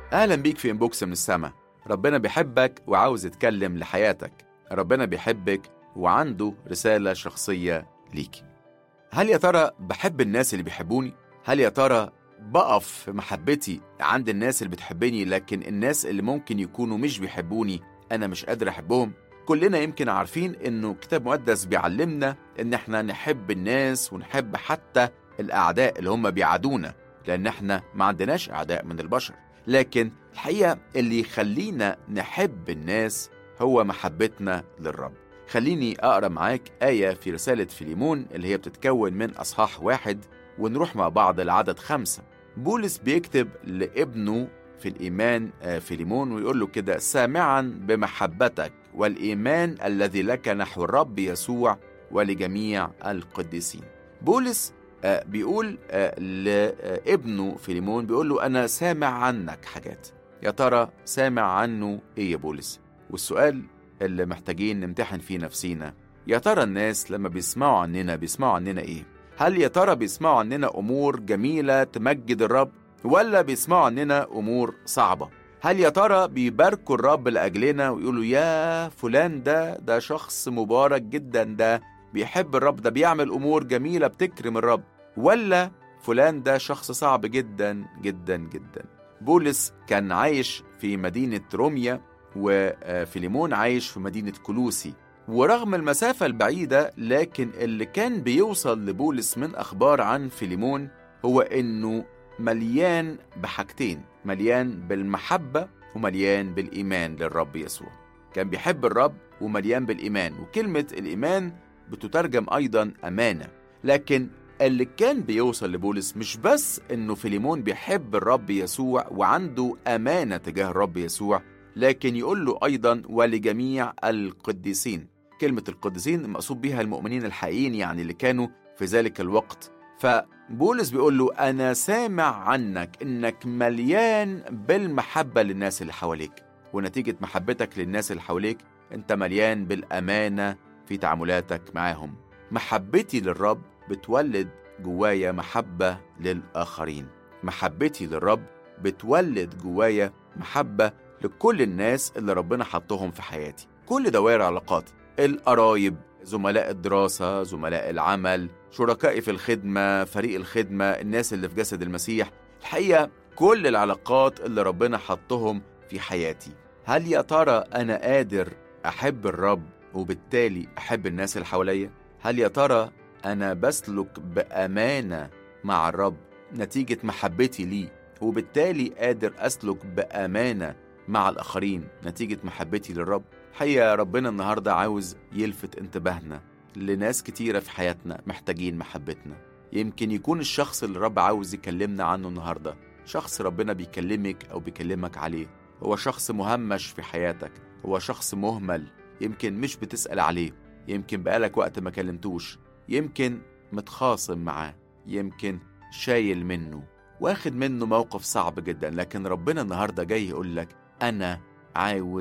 أهلا بيك في إنبوكس من السما ربنا بيحبك وعاوز يتكلم لحياتك ربنا بيحبك وعنده رسالة شخصية ليك هل يا ترى بحب الناس اللي بيحبوني؟ هل يا ترى بقف في محبتي عند الناس اللي بتحبني لكن الناس اللي ممكن يكونوا مش بيحبوني أنا مش قادر أحبهم؟ كلنا يمكن عارفين إنه كتاب مقدس بيعلمنا إن إحنا نحب الناس ونحب حتى الأعداء اللي هم بيعادونا لأن إحنا ما عندناش أعداء من البشر لكن الحقيقة اللي يخلينا نحب الناس هو محبتنا للرب خليني أقرأ معاك آية في رسالة فيليمون اللي هي بتتكون من أصحاح واحد ونروح مع بعض لعدد خمسة بولس بيكتب لابنه في الإيمان فيليمون ويقول له كده سامعا بمحبتك والإيمان الذي لك نحو الرب يسوع ولجميع القديسين بولس بيقول لابنه فيليمون بيقول له أنا سامع عنك حاجات يا ترى سامع عنه إيه يا بولس والسؤال اللي محتاجين نمتحن فيه نفسينا يا ترى الناس لما بيسمعوا عننا بيسمعوا عننا إيه هل يا ترى بيسمعوا عننا أمور جميلة تمجد الرب ولا بيسمعوا عننا أمور صعبة هل يا ترى بيباركوا الرب لأجلنا ويقولوا يا فلان ده ده شخص مبارك جدا ده بيحب الرب ده بيعمل أمور جميلة بتكرم الرب ولا فلان ده شخص صعب جدا جدا جدا بولس كان عايش في مدينة روميا وفيليمون عايش في مدينة كلوسي ورغم المسافة البعيدة لكن اللي كان بيوصل لبولس من أخبار عن فيليمون هو إنه مليان بحاجتين مليان بالمحبة ومليان بالإيمان للرب يسوع كان بيحب الرب ومليان بالإيمان وكلمة الإيمان بتترجم أيضا أمانة لكن اللي كان بيوصل لبولس مش بس إنه فيليمون بيحب الرب يسوع وعنده أمانة تجاه الرب يسوع لكن يقول له أيضا ولجميع القديسين كلمة القديسين المقصود بها المؤمنين الحقيقيين يعني اللي كانوا في ذلك الوقت فبولس بيقول له أنا سامع عنك إنك مليان بالمحبة للناس اللي حواليك ونتيجة محبتك للناس اللي حواليك أنت مليان بالأمانة في تعاملاتك معاهم محبتي للرب بتولد جوايا محبة للآخرين محبتي للرب بتولد جوايا محبة لكل الناس اللي ربنا حطهم في حياتي كل دوائر علاقاتي القرايب زملاء الدراسة زملاء العمل شركائي في الخدمة فريق الخدمة الناس اللي في جسد المسيح الحقيقة كل العلاقات اللي ربنا حطهم في حياتي هل يا ترى أنا قادر أحب الرب وبالتالي أحب الناس اللي حواليا؟ هل يا ترى أنا بسلك بأمانة مع الرب نتيجة محبتي ليه وبالتالي قادر أسلك بأمانة مع الآخرين نتيجة محبتي للرب حقيقة ربنا النهاردة عاوز يلفت انتباهنا لناس كتيرة في حياتنا محتاجين محبتنا يمكن يكون الشخص اللي الرب عاوز يكلمنا عنه النهاردة شخص ربنا بيكلمك أو بيكلمك عليه هو شخص مهمش في حياتك هو شخص مهمل يمكن مش بتسأل عليه يمكن بقالك وقت ما كلمتوش يمكن متخاصم معاه يمكن شايل منه واخد منه موقف صعب جدا لكن ربنا النهارده جاي يقول لك انا عاوز